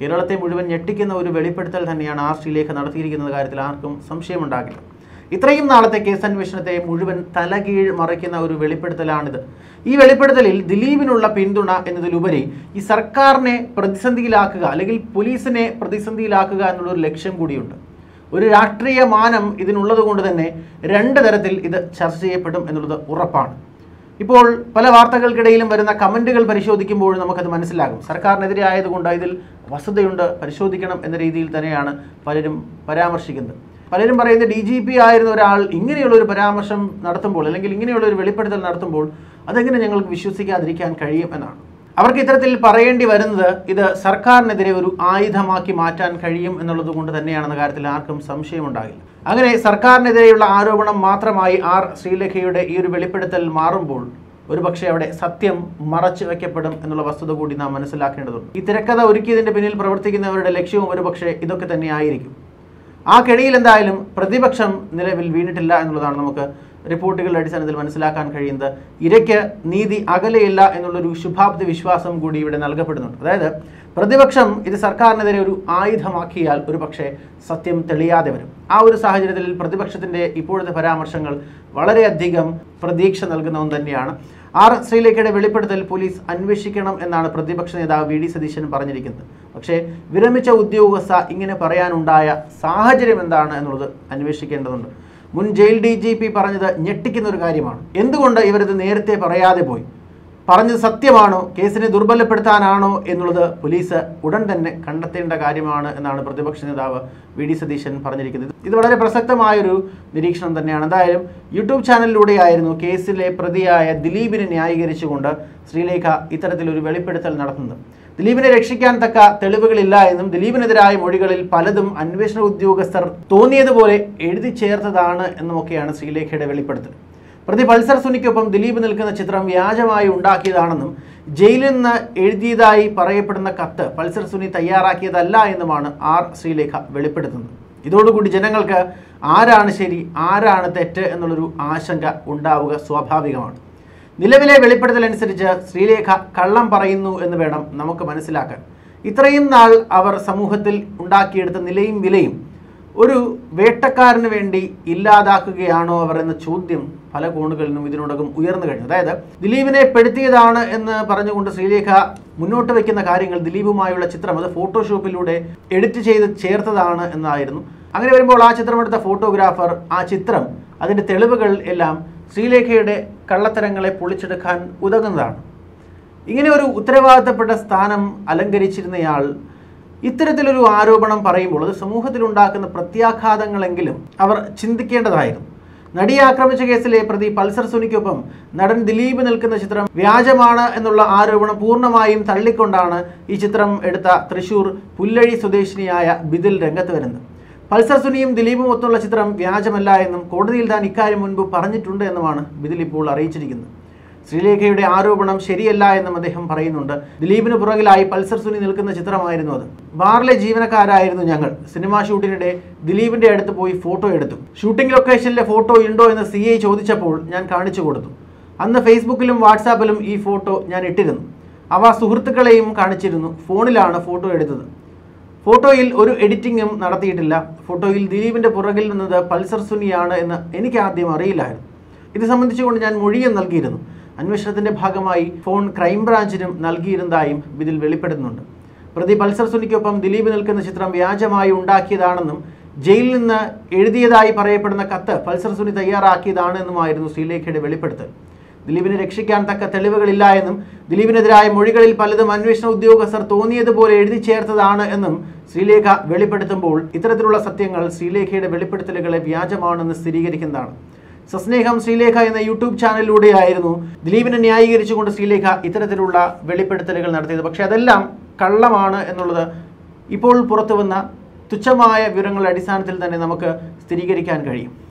കേരളത്തെ മുഴുവൻ ഞെട്ടിക്കുന്ന ഒരു വെളിപ്പെടുത്തൽ തന്നെയാണ് ആർ ശ്രീലേഖ നടത്തിയിരിക്കുന്ന കാര്യത്തിൽ ആർക്കും സംശയമുണ്ടാകില്ല ഇത്രയും നാളത്തെ കേസ് അന്വേഷണത്തെ മുഴുവൻ തലകീഴ് മറിക്കുന്ന ഒരു വെളിപ്പെടുത്തലാണിത് ഈ വെളിപ്പെടുത്തലിൽ ദിലീപിനുള്ള പിന്തുണ എന്നതിലുപരി ഈ സർക്കാരിനെ പ്രതിസന്ധിയിലാക്കുക അല്ലെങ്കിൽ പോലീസിനെ പ്രതിസന്ധിയിലാക്കുക എന്നുള്ളൊരു ലക്ഷ്യം കൂടിയുണ്ട് ഒരു രാഷ്ട്രീയ മാനം ഇതിനുള്ളത് കൊണ്ട് തന്നെ രണ്ട് തരത്തിൽ ഇത് ചർച്ച ചെയ്യപ്പെടും എന്നുള്ളത് ഉറപ്പാണ് ഇപ്പോൾ പല വാർത്തകൾക്കിടയിലും വരുന്ന കമൻറ്റുകൾ പരിശോധിക്കുമ്പോൾ നമുക്കത് മനസ്സിലാകും സർക്കാരിനെതിരെ ആയതുകൊണ്ട് ഇതിൽ വസ്തുതയുണ്ട് പരിശോധിക്കണം എന്ന രീതിയിൽ തന്നെയാണ് പലരും പരാമർശിക്കുന്നത് പലരും പറയുന്നത് ഡി ജി പി ആയിരുന്ന ഒരാൾ ഇങ്ങനെയുള്ള ഒരു പരാമർശം നടത്തുമ്പോൾ അല്ലെങ്കിൽ ഇങ്ങനെയുള്ള ഒരു വെളിപ്പെടുത്തൽ നടത്തുമ്പോൾ അതെങ്ങനെ ഞങ്ങൾക്ക് വിശ്വസിക്കാതിരിക്കാൻ കഴിയും എന്നാണ് അവർക്ക് ഇത്തരത്തിൽ പറയേണ്ടി വരുന്നത് ഇത് സർക്കാരിനെതിരെ ഒരു ആയുധമാക്കി മാറ്റാൻ കഴിയും എന്നുള്ളത് കൊണ്ട് തന്നെയാണെന്ന കാര്യത്തിൽ ആർക്കും സംശയമുണ്ടാകില്ല അങ്ങനെ സർക്കാരിനെതിരെയുള്ള ആരോപണം മാത്രമായി ആർ ശ്രീലേഖയുടെ ഈ ഒരു വെളിപ്പെടുത്തൽ മാറുമ്പോൾ ഒരുപക്ഷെ അവിടെ സത്യം മറച്ചു വയ്ക്കപ്പെടും എന്നുള്ള വസ്തുത കൂടി നാം മനസ്സിലാക്കേണ്ടതുണ്ട് ഈ തിരക്കഥ ഒരുക്കിയതിന്റെ പിന്നിൽ പ്രവർത്തിക്കുന്നവരുടെ ലക്ഷ്യവും ഒരുപക്ഷെ ഇതൊക്കെ തന്നെ ആയിരിക്കും ആ കെണിയിൽ എന്തായാലും പ്രതിപക്ഷം നിലവിൽ വീണിട്ടില്ല എന്നുള്ളതാണ് നമുക്ക് റിപ്പോർട്ടുകളുടെ അടിസ്ഥാനത്തിൽ മനസ്സിലാക്കാൻ കഴിയുന്നത് ഇരയ്ക്ക് നീതി അകലെയില്ല എന്നുള്ളൊരു ശുഭാപ്തി വിശ്വാസം കൂടി ഇവിടെ നൽകപ്പെടുന്നുണ്ട് അതായത് പ്രതിപക്ഷം ഇത് സർക്കാരിനെതിരെ ഒരു ആയുധമാക്കിയാൽ ഒരു പക്ഷേ സത്യം തെളിയാതെ വരും ആ ഒരു സാഹചര്യത്തിൽ പ്രതിപക്ഷത്തിൻ്റെ ഇപ്പോഴത്തെ പരാമർശങ്ങൾ വളരെയധികം പ്രതീക്ഷ നൽകുന്ന ഒന്ന് തന്നെയാണ് ആർ ശ്രീലേഖയുടെ വെളിപ്പെടുത്തൽ പോലീസ് അന്വേഷിക്കണം എന്നാണ് പ്രതിപക്ഷ നേതാവ് വി ഡി സതീശൻ പറഞ്ഞിരിക്കുന്നത് പക്ഷേ വിരമിച്ച ഉദ്യോഗസ്ഥ ഇങ്ങനെ പറയാനുണ്ടായ സാഹചര്യം എന്താണ് എന്നുള്ളത് അന്വേഷിക്കേണ്ടതുണ്ട് മുൻ ജയിൽ ഡി ജി പി പറഞ്ഞത് ഞെട്ടിക്കുന്ന ഒരു കാര്യമാണ് എന്തുകൊണ്ട് ഇവരിത് നേരത്തെ പറയാതെ പോയി പറഞ്ഞത് സത്യമാണോ കേസിനെ ദുർബലപ്പെടുത്താനാണോ എന്നുള്ളത് പോലീസ് ഉടൻ തന്നെ കണ്ടെത്തേണ്ട കാര്യമാണ് എന്നാണ് പ്രതിപക്ഷ നേതാവ് വി ഡി സതീശൻ പറഞ്ഞിരിക്കുന്നത് ഇത് വളരെ പ്രസക്തമായൊരു നിരീക്ഷണം തന്നെയാണ് എന്തായാലും യൂട്യൂബ് ചാനലിലൂടെയായിരുന്നു കേസിലെ പ്രതിയായ ദിലീപിനെ ന്യായീകരിച്ചുകൊണ്ട് ശ്രീലേഖ ഇത്തരത്തിലൊരു വെളിപ്പെടുത്തൽ നടത്തുന്നത് ദിലീപിനെ രക്ഷിക്കാൻ തക്ക തെളിവുകളില്ല എന്നും ദിലീപിനെതിരായ മൊഴികളിൽ പലതും അന്വേഷണ ഉദ്യോഗസ്ഥർ തോന്നിയതുപോലെ എഴുതി ചേർത്തതാണ് എന്നുമൊക്കെയാണ് ശ്രീലേഖയുടെ വെളിപ്പെടുത്തൽ പ്രതി പൾസർ സുനിക്കൊപ്പം ദിലീപ് നിൽക്കുന്ന ചിത്രം വ്യാജമായി ഉണ്ടാക്കിയതാണെന്നും ജയിലിൽ നിന്ന് എഴുതിയതായി പറയപ്പെടുന്ന കത്ത് പൾസർ സുനി തയ്യാറാക്കിയതല്ല എന്നുമാണ് ആർ ശ്രീലേഖ വെളിപ്പെടുത്തുന്നത് ഇതോടുകൂടി ജനങ്ങൾക്ക് ആരാണ് ശരി ആരാണ് തെറ്റ് എന്നുള്ളൊരു ആശങ്ക ഉണ്ടാവുക സ്വാഭാവികമാണ് നിലവിലെ വെളിപ്പെടുത്തൽ അനുസരിച്ച് ശ്രീലേഖ കള്ളം പറയുന്നു എന്ന് വേണം നമുക്ക് മനസ്സിലാക്കാൻ ഇത്രയും നാൾ അവർ സമൂഹത്തിൽ ഉണ്ടാക്കിയെടുത്ത നിലയും വിലയും ഒരു വേട്ടക്കാരന് വേണ്ടി ഇല്ലാതാക്കുകയാണോ അവർ എന്ന ചോദ്യം പല കോണുകളിൽ നിന്നും ഇതിനോടകം ഉയർന്നു കഴിഞ്ഞു അതായത് ദിലീപിനെ പെടുത്തിയതാണ് എന്ന് പറഞ്ഞുകൊണ്ട് ശ്രീലേഖ മുന്നോട്ട് വയ്ക്കുന്ന കാര്യങ്ങൾ ദിലീപുമായുള്ള ചിത്രം അത് ഫോട്ടോഷോപ്പിലൂടെ എഡിറ്റ് ചെയ്ത് ചേർത്തതാണ് എന്നായിരുന്നു അങ്ങനെ വരുമ്പോൾ ആ ചിത്രമെടുത്ത ഫോട്ടോഗ്രാഫർ ആ ചിത്രം അതിൻ്റെ തെളിവുകൾ എല്ലാം ശ്രീലേഖയുടെ കള്ളത്തരങ്ങളെ പൊളിച്ചെടുക്കാൻ ഉതകുന്നതാണ് ഇങ്ങനെ ഒരു ഉത്തരവാദിത്തപ്പെട്ട സ്ഥാനം അലങ്കരിച്ചിരുന്നയാൾ ഇത്തരത്തിലൊരു ആരോപണം പറയുമ്പോൾ അത് സമൂഹത്തിലുണ്ടാക്കുന്ന പ്രത്യാഘാതങ്ങളെങ്കിലും അവർ ചിന്തിക്കേണ്ടതായിരുന്നു നടിയെ ആക്രമിച്ച കേസിലെ പ്രതി പൾസർ സുനിക്കൊപ്പം നടൻ ദിലീപ് നിൽക്കുന്ന ചിത്രം വ്യാജമാണ് എന്നുള്ള ആരോപണം പൂർണ്ണമായും തള്ളിക്കൊണ്ടാണ് ഈ ചിത്രം എടുത്ത തൃശൂർ പുല്ലഴി സ്വദേശിനിയായ ബിദിൽ രംഗത്ത് വരുന്നത് പൾസർ സുനിയും ദിലീപും ഒത്തുള്ള ചിത്രം വ്യാജമല്ല എന്നും കോടതിയിൽ താൻ ഇക്കാര്യം മുൻപ് പറഞ്ഞിട്ടുണ്ട് എന്നുമാണ് ബിദിൽ ഇപ്പോൾ അറിയിച്ചിരിക്കുന്നത് ശ്രീലേഖയുടെ ആരോപണം ശരിയല്ല എന്നും അദ്ദേഹം പറയുന്നുണ്ട് ദിലീപിന് പുറകിലായി പൾസർ സുനി നിൽക്കുന്ന ചിത്രമായിരുന്നു അത് ബാറിലെ ജീവനക്കാരായിരുന്നു ഞങ്ങൾ സിനിമാ ഷൂട്ടിനിടെ ദിലീപിന്റെ അടുത്ത് പോയി ഫോട്ടോ എടുത്തു ഷൂട്ടിംഗ് ലൊക്കേഷനിലെ ഫോട്ടോ ഉണ്ടോ എന്ന് സി ഐ ചോദിച്ചപ്പോൾ ഞാൻ കാണിച്ചു കൊടുത്തു അന്ന് ഫേസ്ബുക്കിലും വാട്സാപ്പിലും ഈ ഫോട്ടോ ഞാൻ ഇട്ടിരുന്നു അവ സുഹൃത്തുക്കളെയും കാണിച്ചിരുന്നു ഫോണിലാണ് ഫോട്ടോ എടുത്തത് ഫോട്ടോയിൽ ഒരു എഡിറ്റിംഗും നടത്തിയിട്ടില്ല ഫോട്ടോയിൽ ദിലീപിന്റെ പുറകിൽ നിന്നത് പൾസർ സുനിയാണ് എന്ന് എനിക്ക് ആദ്യം അറിയില്ലായിരുന്നു ഇത് സംബന്ധിച്ചുകൊണ്ട് ഞാൻ മൊഴിയും നൽകിയിരുന്നു അന്വേഷണത്തിന്റെ ഭാഗമായി ഫോൺ ക്രൈംബ്രാഞ്ചിനും നൽകിയിരുന്നതായും ഇതിൽ വെളിപ്പെടുത്തുന്നുണ്ട് പ്രതി പൾസർ സുനിക്കൊപ്പം ദിലീപ് നിൽക്കുന്ന ചിത്രം വ്യാജമായി ഉണ്ടാക്കിയതാണെന്നും ജയിലിൽ നിന്ന് എഴുതിയതായി പറയപ്പെടുന്ന കത്ത് പൾസർ സുനി തയ്യാറാക്കിയതാണ് എന്നുമായിരുന്നു ശ്രീലേഖയുടെ വെളിപ്പെടുത്തൽ ദിലീപിനെ രക്ഷിക്കാൻ തക്ക തെളിവുകളില്ല എന്നും ദിലീപിനെതിരായ മൊഴികളിൽ പലതും അന്വേഷണ ഉദ്യോഗസ്ഥർ തോന്നിയതുപോലെ എഴുതി ചേർത്തതാണ് എന്നും ശ്രീലേഖ വെളിപ്പെടുത്തുമ്പോൾ ഇത്തരത്തിലുള്ള സത്യങ്ങൾ ശ്രീലേഖയുടെ വെളിപ്പെടുത്തലുകളെ വ്യാജമാണെന്ന് സ്ഥിരീകരിക്കുന്നതാണ് സസ്നേഹം ശ്രീലേഖ എന്ന യൂട്യൂബ് ചാനലിലൂടെയായിരുന്നു ദിലീപിനെ ന്യായീകരിച്ചുകൊണ്ട് ശ്രീലേഖ ഇത്തരത്തിലുള്ള വെളിപ്പെടുത്തലുകൾ നടത്തിയത് പക്ഷേ അതെല്ലാം കള്ളമാണ് എന്നുള്ളത് ഇപ്പോൾ പുറത്തു വന്ന തുച്ഛമായ വിവരങ്ങളുടെ അടിസ്ഥാനത്തിൽ തന്നെ നമുക്ക് സ്ഥിരീകരിക്കാൻ കഴിയും